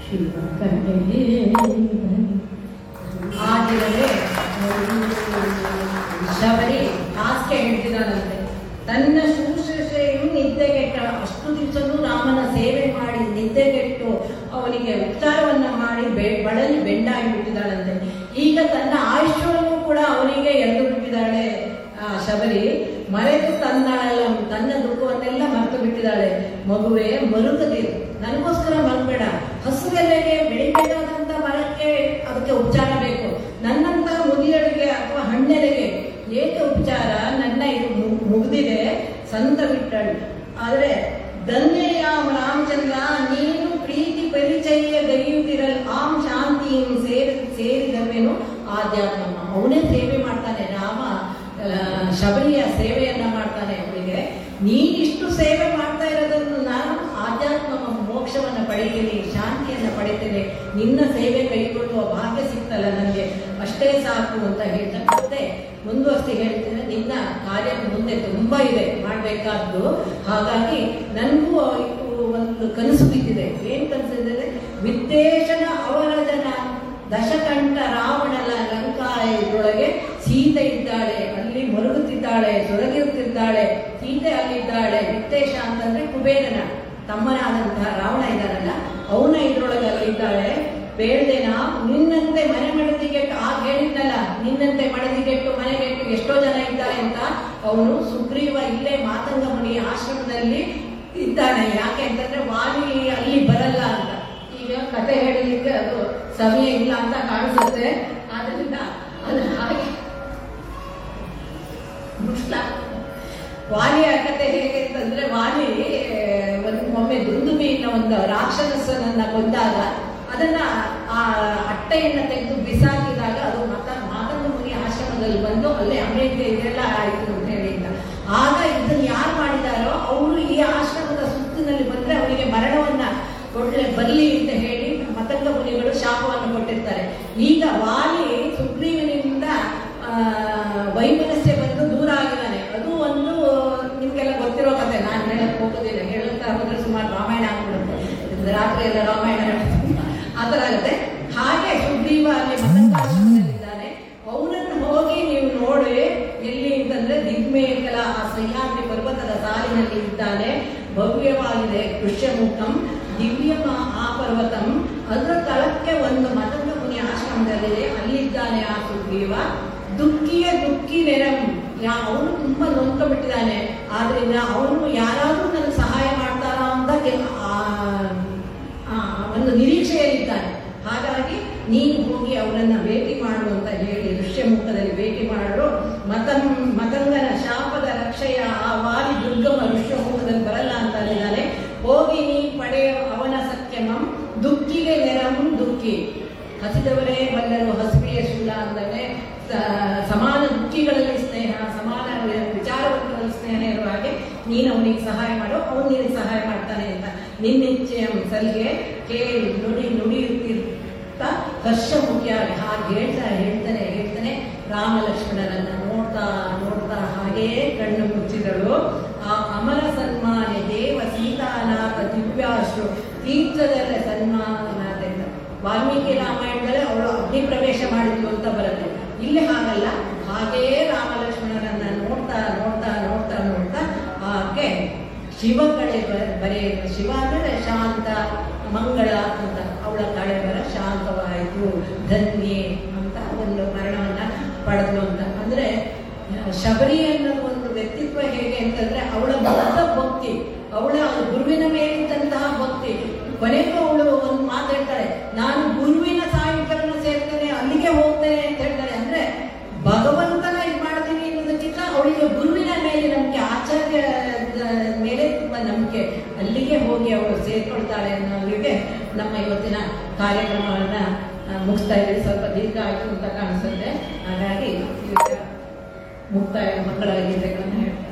ಆಗಿರಲೇ ಶಬರಿ ಹಾಸ್ಯ ಹೇಳ್ತಿದ್ದಾನಂತೆ ತನ್ನ ಶುಶ್ರೂಷೆಯು ನಿದ್ದೆಗೆಟ್ಟ ಅಷ್ಟು ದಿವಸನೂ ರಾಮನ ಸೇವೆ ಮಾಡಿ ನಿದ್ದೆಗೆಟ್ಟು ಅವನಿಗೆ ಉಪಚಾರವನ್ನ ಮಾಡಿ ಬೆ ಬಳಲಿ ಬೆಂಡಾಗಿ ಬಿಟ್ಟಿದ್ದಾಳಂತೆ ಈಗ ತನ್ನ ಆಯುಷ್ಯವನ್ನು ಕೂಡ ಅವನಿಗೆ ಎಳೆದು ಬಿಟ್ಟಿದ್ದಾಳೆ ಆ ಶಬರಿ ಮರೆತು ತಂದಾಳಲ್ಲ ತನ್ನ ದುಃಖವನ್ನೆಲ್ಲ ಮರೆತು ಬಿಟ್ಟಿದ್ದಾಳೆ ಮಗುವೆ ಮರುಗದಿರು ನನಗೋಸ್ಕರ ಮಲ್ಬೇಡ ಹಸುವೆಲೆಗೆ ಬೆಳಿಬೇಕಾದಂತ ಮರಕ್ಕೆ ಅದಕ್ಕೆ ಉಪಚಾರ ಬೇಕು ನನ್ನಂತ ಮುದಿಯಳಿಗೆ ಅಥವಾ ಹಣ್ಣೆಲೆಗೆ ಏಕೆ ಉಪಚಾರ ನನ್ನ ಇದು ಮು- ಮುಗ್ದಿದೆ ಸಂತ ಬಿಟ್ಟಳು ಆದ್ರೆ ಧನ್ಯ ರಾಮಚಂದ್ರ ನೀನು ಪ್ರೀತಿ ಪರಿಚಯ ಗೈಯುತ್ತಿರಲ್ ಆಂ ಶಾಂತಿಯನ್ನು ಸೇರಿ ಸೇರಿದವೇನು ಆಧ್ಯಾತ್ಮ ಅವನೇ ಸೇವೆ ಮಾಡ್ತಾನೆ ರಾಮ ಆ, ಶಬರಿಯ ಸೇವೆಯನ್ನ ಮಾಡ್ತಾನೆ ಅವನಿಗೆ ನೀನಿಷ್ಟು ಸೇವೆ ಮಾಡ್ತಾ ಇರೋದನ್ನು ನಾನು ಆಧ್ಯಾತ್ಮ ಮೋಕ್ಷವನ್ನ ಪಡಿತೀನಿ ಶಾಂತಿಯನ್ನ ಪಡಿತೀನಿ ನಿನ್ನ ಸೇವೆ ಕೈಗೊಳ್ಳುವ ಭಾಗ್ಯ ಸಿಗ್ತಲ್ಲ ನನಗೆ ಅಷ್ಟೇ ಸಾಕು ಅಂತ ಹೇಳ್ತಾ ಮತ್ತೆ ಮುಂದುವರ್ಸಿ ಹೇಳ್ತೀನಿ ನಿನ್ನ ಕಾರ್ಯ ಮುಂದೆ ತುಂಬಾ ಇದೆ ಮಾಡಬೇಕಾದ್ದು ಹಾಗಾಗಿ ನನಗೂ ಒಂದು ಕನಸು ಬಿದ್ದಿದೆ ಏನ್ ಕನಸಿದೆ ವಿದ್ದೇಶನ ಅವರ ಜನ ದಶಕಂಠ ರಾವಣನ ಲಂಕಾ ಇದರೊಳಗೆ ಸೀತೆ ಇದ್ದಾಳೆ ಅಲ್ಲಿ ಮರುಗುತ್ತಿದ್ದಾಳೆ ಸೊರಗಿರುತ್ತಿದ್ದಾಳೆ ಸೀತೆ ಅಲ್ಲಿದ್ದಾಳೆ ವಿತ್ತೇಶ ಅಂತಂದ್ರೆ ಕುಬೇರನ ತಮ್ಮನಾದಂತಹ ರಾವಣ ಇದ್ದಾನಲ್ಲ ಅವನ ಇದ್ರೊಳಗೆ ಅಲ್ಲಿದ್ದಾಳೆ ಬೇಡ್ದೇನ ನಿನ್ನಂತೆ ಮನೆ ಮಡದಿಗೆಟ್ಟು ಆಗ ಹೇಳಿದ್ನಲ್ಲ ನಿನ್ನಂತೆ ಮಡದಿಗೆಟ್ಟು ಮನೆಗೆಟ್ಟು ಎಷ್ಟೋ ಜನ ಇದ್ದಾರೆ ಅಂತ ಅವನು ಸುಗ್ರೀವ ಇಲ್ಲೇ ಮಾತಂಗ ಮುನಿ ಆಶ್ರಮದಲ್ಲಿ ಇದ್ದಾನೆ ಯಾಕೆ ಅಂತಂದ್ರೆ ವಾಲಿ ಅಲ್ಲಿ ಬರಲ್ಲ ಅಂತ ಈಗ ಕತೆ ಹೇಳಲಿಕ್ಕೆ ಅದು ಸಮಯ ಇಲ್ಲ ಅಂತ ಕಾಣಿಸುತ್ತೆ ಆದ್ರಿಂದ ಅದು ಹಾಗೆ ಮುಟ್ಲ ವಾಲಿಯ ಕತೆ ಹೇಗೆ ಅಂತಂದ್ರೆ ವಾಲಿ ಒಂದು ಒಮ್ಮೆ ದುಂದುಬಿನ ಒಂದು ರಾಕ್ಷಸನನ್ನ ಕೊಂದಾಗ ಅದನ್ನ ಆ ಅಟ್ಟೆಯನ್ನ ತೆಗೆದು ಬಿಸಾಕಿದಾಗ ಅದು ಮತ ಮಾತಂಗ ಮುನಿ ಆಶ್ರಮದಲ್ಲಿ ಬಂದು ಅಲ್ಲೇ ಅಮೇರಿಕ ಇದೆಲ್ಲ ಆಯ್ತು ಅಂತ ಹೇಳಿದ್ದ ಆಗ ಇದನ್ನ ಯಾರು ಮಾಡಿದಾರೋ ಅವರು ಈ ಆಶ್ರಮದ ಸುತ್ತಿನಲ್ಲಿ ಬಂದ್ರೆ ಅವರಿಗೆ ಮರಣವನ್ನ ಕೊಡ್ಲೆ ಬರಲಿ ಅಂತ ಹೇಳಿ ಮತಂಗ ಮುನಿಗಳು ಶಾಪವನ್ನು ಕೊಟ್ಟಿರ್ತಾರೆ ಈಗ ವಾಲಿ ಸುಗ್ರೀವನಿಂದ ಆ, ವೈಮನಸ್ಸೆ ಬಂದು ದೂರ ಆಗಿದ್ದಾನೆ ಅದು ಒಂದು ನಿಮ್ಗೆಲ್ಲ ಗೊತ್ತಿರೋ ಕತೆ ನಾನು ಹೇಳಕ್ ಹೋಗೋದಿಲ್ಲ ಹೇಳುತ್ತಾ ಹೋದ್ರೆ ಸುಮಾರು ರಾಮಾಯಣ ಆಗ್ಬಿಡುತ್ತೆ ರಾತ್ರಿ ಎಲ್ಲ ರಾಮಾಯಣ ಹೇಳ್ತೀನಿ. ಆ ಥರ ಆಗುತ್ತೆ ಹಾಗೆ ಸುಗ್ರೀವ ಅಲ್ಲಿ ಮತಂಗಾಶ್ರಮದಲ್ಲಿದ್ದಾನೆ ಅವನನ್ನು ಹೋಗಿ ನೀವು ನೋಡಿ ಎಲ್ಲಿ ಅಂತಂದ್ರೆ ದಿಗ್ಮೇಕಲ ಆ ಸಹ್ಯಾದ್ರಿ ಪರ್ವತದ ಸಾಲಿನಲ್ಲಿ ಇದ್ದಾನೆ ಭವ್ಯವಾಗಿದೆ ಕೃಷ್ಯಮುಖಂ ದಿವ್ಯಮ ಆ ಪರ್ವತಂ ಅದರ ತಳಕ್ಕೆ ಒಂದು ಮತಂಗ ಮುನಿ ಆಶ್ರಮದಲ್ಲಿದೆ ಅಲ್ಲಿದ್ದಾನೆ ಆ ಸುಗ್ರೀವ ದುಃಖಿಯ ದುಃಖಿ ನೆರಂ ಯಾ ಅವನು ತುಂಬಾ ನೊಂದ್ಕೊಂಡ್ಬಿಟ್ಟಿದ್ದಾನೆ ಆದ್ರಿಂದ ಅವನು ಯಾರಾದ್ರೂ ನನಗೆ ಸಹಾಯ ಮಾಡ್ತಾರಾ ಅಂತ ಕೆಲ ಆ- ಆ ಒಂದು ನಿರೀಕ್ಷೆಯಲ್ಲಿದ್ದಾನೆ ಹಾಗಾಗಿ ನೀನು ಹೋಗಿ ಅವರನ್ನ ಭೇಟಿ ಮಾಡು ಅಂತ ಹೇಳಿ ಋಷ್ಯಮುಖದಲ್ಲಿ ಭೇಟಿ ಮಾಡು ಮತಂ ಮತಂಗನ ಶಾಪದ ರಕ್ಷೆಯ ಆ ವಾರಿ ದುರ್ಗಮ ಋಷ್ಯಮುಖದಲ್ಲಿ ಬರಲ್ಲ ಅಂತ ಅಂದಿದ್ದಾನೆ ಹೋಗಿ ನೀ ಪಡೆಯ ಅವನ ಸತ್ಯಮಂ ದುಃಖಿಗೆ ನೆರಂ ದುಃಖಿ ಹಸಿದವರೇ ಬಲ್ಲರು ಹಸಿವೆಯ ಶೂಲ ಅಂದರೆ ಸ- ಸಮಾನ ದುಃಖಿಗಳಲ್ಲಿ ಸ್ನೇಹ ಸಮಾನ ವಿಚಾರವಂತರಲ್ಲಿ ಸ್ನೇಹ ಇರುವ ಹಾಗೆ ನೀನು ಅವನಿಗೆ ಸಹಾಯ ಮಾಡು ಅವನು ನಿನಗೆ ಸಹಾಯ ಮಾಡ್ತಾನೆ ಅಂತ ನಿನ್ನಿಚ್ಛೆಯ ಸಲಿಗೆ ಕೇಳಿ ನುಡಿ ನುಡಿಯುತ್ತಿರ್ತ ಹರ್ಷ ಮುಖ್ಯ ಹಾಗೆ ಹೇಳ್ತಾ ಹೇಳ್ತಾನೆ ಹೇಳ್ತಾನೆ ರಾಮ ಲಕ್ಷ್ಮಣರನ್ನ ನೋಡ್ತಾ ನೋಡ್ತಾ ಹಾಗೆಯೇ ಕಣ್ಣು ಮುಚ್ಚಿದಳು ಆ ಅಮರ ಸನ್ಮಾನ ದೇವ ಸೀತಾನಾಥ ದಿವ್ಯಾಶ್ರು ತೀರ್ಥದಲ್ಲ ಸನ್ಮಾನಾಥ ಅಂತ ವಾಲ್ಮೀಕಿ ರಾಮಾಯಣದಲ್ಲಿ ಅವಳು ಅಗ್ನಿ ಪ್ರವೇಶ ಮಾಡಿದ್ಲು ಅಂತ ಬರುತ್ತೆ ಇಲ್ಲಿ ಹಾಗಲ್ಲ ಹಾಗೆಯೇ ರಾಮ ಲಕ್ಷ್ಮಣರನ್ನ ನೋಡ್ತಾ ನೋಡ್ತಾ ನೋಡ್ತಾ ನೋಡ್ತಾ ಆಕೆ ಶಿವ ಕಡೆ ಬ- ಬರೆಯ ಶಿವ ಅಂದರೆ ಶಾಂತ ಮಂಗಳ ಅಂತ ಅವಳ ಕಡೆ ಬರ ಶಾಂತವಾಯಿತು ಧನ್ಯೆ ಅಂತ ಒಂದು ಮರಣವನ್ನ ಪಡೆದ್ಲು ಅಂತ ಅಂದ್ರೆ ಶಬರಿ ಅನ್ನೋದು ಒಂದು ವ್ಯಕ್ತಿತ್ವ ಹೇಗೆ ಅಂತಂದ್ರೆ ಅವಳ ಮುಕ್ತ ಭಕ್ತಿ ಅವಳ ಗುರುವಿನ ಮೇಲಿದ್ದಂತಹ ಭಕ್ತಿ ಕೊನೆಗೂ ಅವಳು ಒಂದು ಮಾತು ಹೇಳ್ತಾಳೆ ನಾನು ಗುರುವಿನ ಸಾಯುಕರಣ ಸೇರ್ತೇನೆ ಅಲ್ಲಿಗೆ ಹೋಗ್ತೇನೆ ಅಂತ ಹೇಳ್ತಾಳೆ ಅಂದ್ರೆ ಭಗವಂತನ ಇದು ಮಾಡ್ತೀನಿ ಅನ್ನೋದಕ್ಕಿಂತ ಅವಳಿಗೆ ಗುರುವಿನ ಮೇಲೆ ನಂಬಿಕೆ ಆಚಾರ್ಯ ಮೇಲೆ ತುಂಬಾ ನಂಬಿಕೆ ಅಲ್ಲಿಗೆ ಹೋಗಿ ಅವಳು ಸೇರ್ಕೊಳ್ತಾಳೆ ಅನ್ನೋರಿಗೆ ನಮ್ಮ ಇವತ್ತಿನ ಕಾರ್ಯಕ್ರಮವನ್ನ ಆ, ಮುಗಿಸ್ತಾ ಇದ್ದೀವಿ ಸ್ವಲ್ಪ ದೀರ್ಘ ಆಯಿತು ಅಂತ ಕಾಣಿಸುತ್ತೆ ಹಾಗಾಗಿ ಈಗ ಮುಕ್ತಾಯ ಮಕ್ಕಳ ಗೀತೆಗಳನ್ನು ಹೇಳ್ತಾರೆ